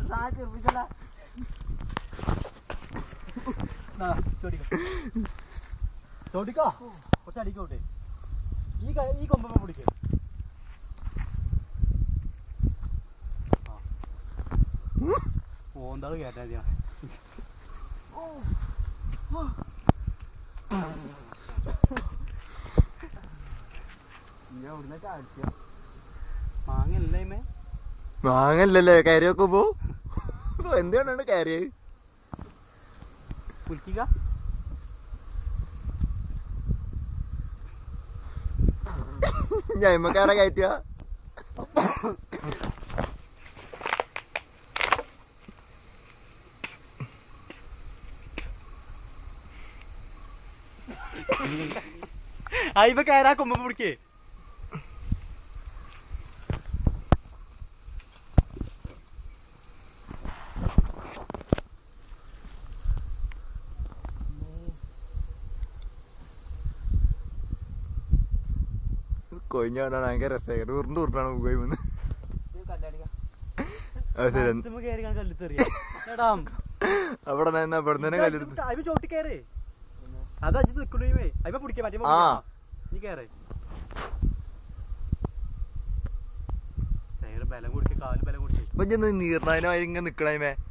ചോടിക്കോ കുറച്ച് അടിക്കോട്ടെ ഈ ക- ഈ കൊമ്പ പിടിക്കേ ഓന്താള് കേട്ടാ മതിയാ. മാങ്ങല്ലേ മേ മാങ്ങല്ലല്ലേ കയറി വെക്കുമ്പോ എന്തുകൊണ്ടാണ് കയറിയത് കുലിക്കുക ഞമ്മക്കാരെ കയറ്റിയ അയിമ കയറാ കൊമ്പ പിടിക്കേ കൊഴിഞ്ഞാണ്ടാണ് ഭയങ്കര രസമായിട്ട് ഉരുണ്ട് ഉരുണ്ടാണ് പോയി വന്ന് അത് ശരി മരത്തുമ്മ കയറി കാണാൻ കല്ലെത്തെറിയാ എടാ അവിടെ നിന്ന് അവിടെ തന്നെ കല്ലെടുത്ത് അയിമ ചോട്ടി കയറേ അത് അജിത്ത് നിക്കണേ അയിമ പിടിക്കേ മറ്റേ ആ. നീ കയറേ ബലം കൊടുക്കേ കാല് ബലം കൊടുക്കേ ഇപ്പൊ നീർനായനായി ഇങ്ങനെ നിക്കണേ